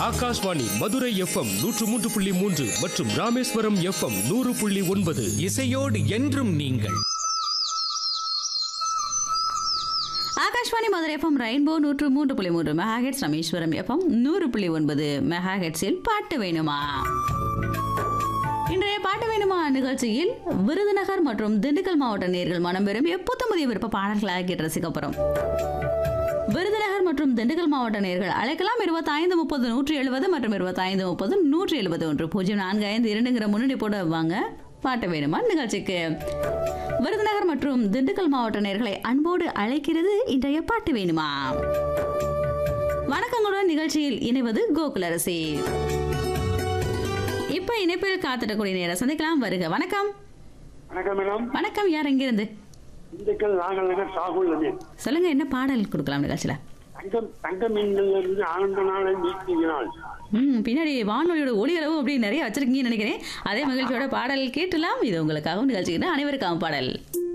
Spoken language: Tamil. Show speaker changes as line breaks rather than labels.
ஆகாஷ்வாணி மதுரை எஃப்எம் நூற்று மூன்று புள்ளி மூன்று மற்றும் ராமேஸ்வரம் எஃப்எம் நூறு புள்ளி ஒன்பது
இசையோடு என்றும் நீங்கள்
ஆகாஷ்வாணி மதுரை எஃப்எம் ரெயின்போ நூற்று மூன்று புள்ளி மூன்று மெகாஹெட்ஸ் ராமேஸ்வரம் எஃப்எம் நூறு புள்ளி ஒன்பது மெகாஹெட்ஸில் பாட்டு வேணுமா இன்றைய பாட்டு வேணுமா நிகழ்ச்சியில் விருதுநகர் மற்றும் திண்டுக்கல் மாவட்ட நேர்கள் மனம் பெறும் எப்போதும் புதிய விருப்ப பாடல்களாக கேட்டு ரசிக்கப்படும் விருதுநகர் மற்றும் திண்டுக்கல் மாவட்ட நேர்கள் அழைக்கலாம் இருபத்தைந்து முப்பது நூற்றி எழுபது மற்றும் இருபத்தைந்து முப்பது நூற்றி எழுபது ஒன்று பூஜ்ஜியம் நான்கு ஐந்து இரண்டுங்கிற முன்னணி போட வாங்க பாட்டு வேணுமா நிகழ்ச்சிக்கு விருதுநகர் மற்றும் திண்டுக்கல் மாவட்ட நேர்களை அன்போடு அழைக்கிறது இன்றைய பாட்டு வேணுமா வணக்கங்களுடன் நிகழ்ச்சியில் இணைவது கோகுலரசி இப்ப இணைப்பில் காத்திடக்கூடிய நேரம் சந்திக்கலாம் வருக வணக்கம்
வணக்கம் மேடம்
வணக்கம் யார் எங்கிருந்து
திண்டுக்கல் நாகல் நகர் சாகுல் அமீன்
சொல்லுங்க என்ன பாடல் கொடுக்கலாம் நிகழ்ச்சியில
தங்கம் தங்க மீன்கள்ல இருந்து ஆனந்த நாளை நீக்கினால்
ம் பின்னாடி வானொலியோட ஒளி அளவு அப்படி நிறைய வச்சிருக்கீங்கன்னு நினைக்கிறேன் அதே மகிழ்ச்சியோட பாடல் கேட்டலாம் இது உங்களுக்காகவும் நிகழ்ச்சிக்கிட்டு அனைவருக்காகவும் பாடல்